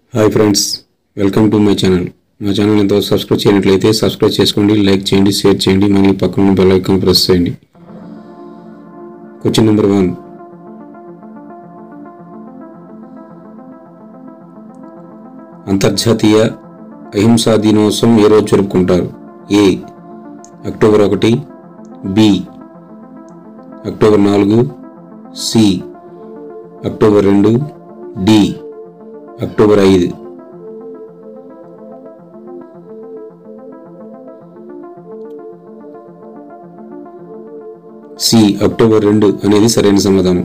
hi friends welcome to my channel మా channel ఎంతో subscribe చేయనట్లయితే సబ్స్క్రైబ్ చేసుకోండి లైక్ చేయండి షేర్ చేయండి మరియు పక్కన ఉన్న బెల్ ఐకాన్ ప్రెస్ చేయండి క్వశ్చన్ నెంబర్ వన్ అంతర్జాతీయ అహింసా దినోత్సవం ఏ రోజు జరుపుకుంటారు ఏ అక్టోబర్ ఒకటి బి అక్టోబర్ నాలుగు సి అక్టోబర్ రెండు డి అక్టోబర్ ఐదు సి అక్టోబర్ రెండు అనేది సరైన సమాధానం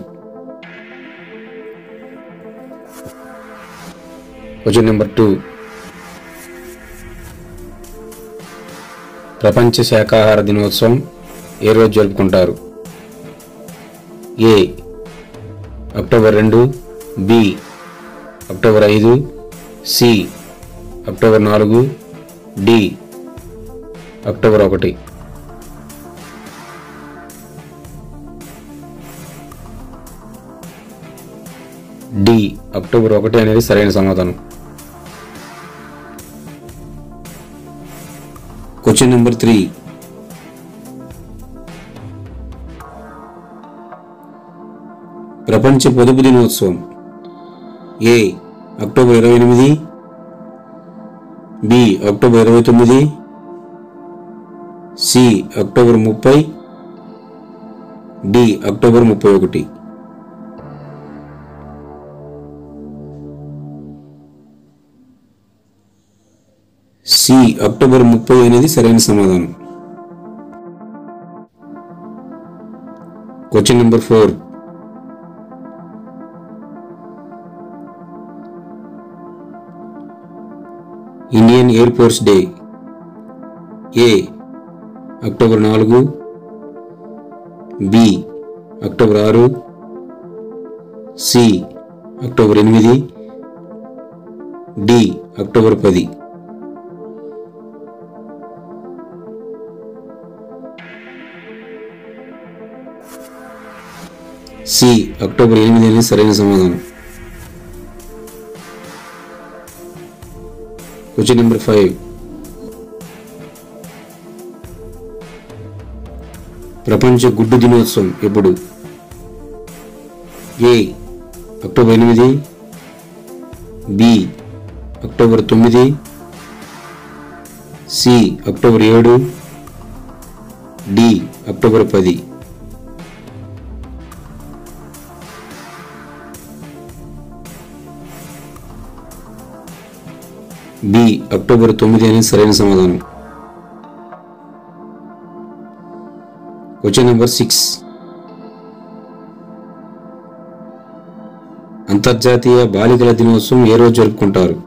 క్వశ్చన్ నెంబర్ టూ ప్రపంచ శాకాహార దినోత్సవం ఏ రోజు జరుపుకుంటారు ఏ అక్టోబర్ రెండు బి అక్టోబర్ ఐదు సి అక్టోబర్ నాలుగు డి అక్టోబర్ ఒకటి డి అక్టోబర్ ఒకటి అనేది సరైన సమాధానం క్వశ్చన్ నెంబర్ త్రీ ప్రపంచ పొదుపు దినోత్సవం ఏ అక్టోబర్ ఇరవై ఎనిమిది బి అక్టోబర్ ఇరవై తొమ్మిది సి అక్టోబర్ ముప్పై డి అక్టోబర్ ముప్పై ఒకటి సి అక్టోబర్ ముప్పై అనేది సరైన సమాధానం question number four Indian air force day A October నాలుగు బి అక్టోబర్ ఆరు సి అక్టోబర్ ఎనిమిది డి అక్టోబర్ పది సి అక్టోబర్ ఎనిమిది అనేది సరైన సమాధానం క్వశ్చన్ నెంబర్ ఫైవ్ ప్రపంచ గుడ్డు దినోత్సవం ఎప్పుడు ఏ అక్టోబర్ ఎనిమిది బి అక్టోబర్ తొమ్మిది సి అక్టోబర్ ఏడు డి అక్టోబర్ పది బి అక్టోబర్ తొమ్మిది అనేది సరైన సమాధానం క్వశ్చన్ నెంబర్ సిక్స్ అంతర్జాతీయ బాలికల దినోత్సవం ఏ రోజు జరుపుకుంటారు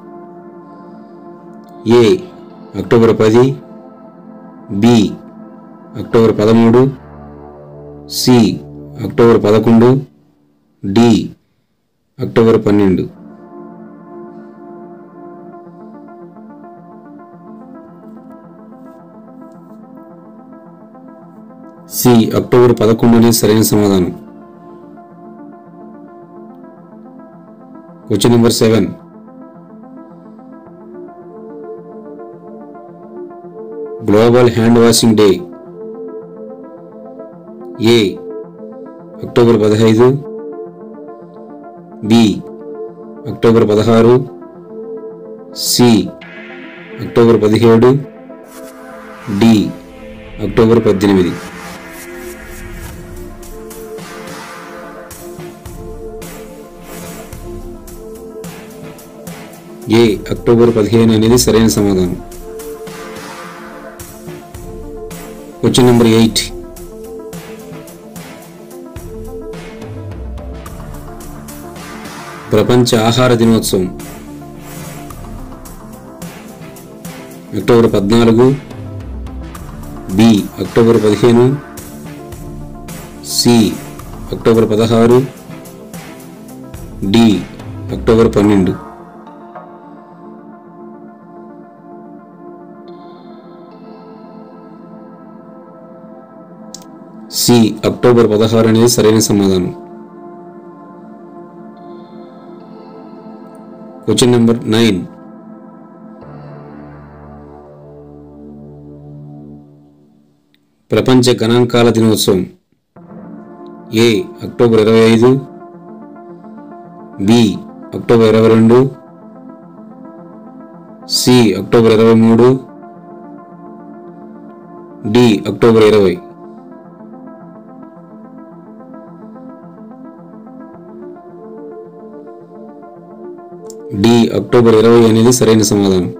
ఏ అక్టోబర్ పది బి అక్టోబర్ పదమూడు సి అక్టోబర్ పదకొండు డి అక్టోబర్ పన్నెండు సి అక్టోబర్ పదకొండు అనేది సరైన సమాధానం question number seven global hand washing day A October పదహైదు బి అక్టోబర్ పదహారు సి అక్టోబర్ పదిహేడు డి అక్టోబర్ పద్దెనిమిది ఏ అక్టోబర్ పదిహేను అనేది సరైన సమాధానం క్వశ్చన్ నెంబర్ ఎయిట్ ప్రపంచ ఆహార దినోత్సవం అక్టోబర్ పద్నాలుగు బి అక్టోబర్ పదిహేను సి అక్టోబర్ పదహారు డి అక్టోబర్ పన్నెండు సి అక్టోబర్ పదహారు అనేది సరైన సమాధానం క్వశ్చన్ నెంబర్ నైన్ ప్రపంచ గణాంకాల దినోత్సవం ఏ అక్టోబర్ ఇరవై ఐదు బి అక్టోబర్ ఇరవై రెండు సి అక్టోబర్ ఇరవై మూడు డి అక్టోబర్ ఇరవై డి అక్టోబర్ ఇరవై అనేది సరైన సమాధానం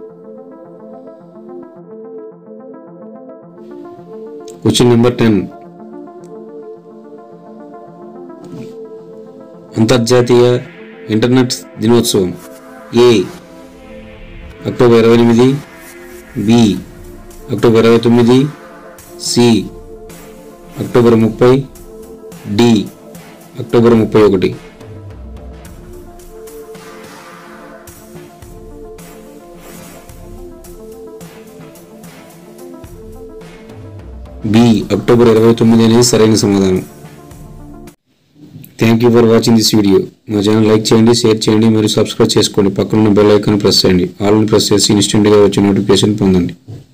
క్వశ్చన్ నెంబర్ టెన్ అంతర్జాతీయ ఇంటర్నెట్ దినోత్సవం ఏ అక్టోబర్ ఇరవై ఎనిమిది బి అక్టోబర్ ఇరవై తొమ్మిది సి అక్టోబర్ ముప్పై డి అక్టోబర్ ముప్పై ఒకటి బి అక్టోబర్ ఇరవై తొమ్మిది అనేది సరైన సమాధానం thank you for watching this video మా ఛానల్ లైక్ చేయండి షేర్ చేయండి మరియు సబ్స్క్రైబ్ చేసుకోండి పక్కన ఉన్న బెల్ ఐకాన్ ప్రెస్ చేయండి ఆల్ని ప్రెస్ చేసి ఇన్స్టెంట్గా వచ్చే నోటిఫికేషన్ పొందండి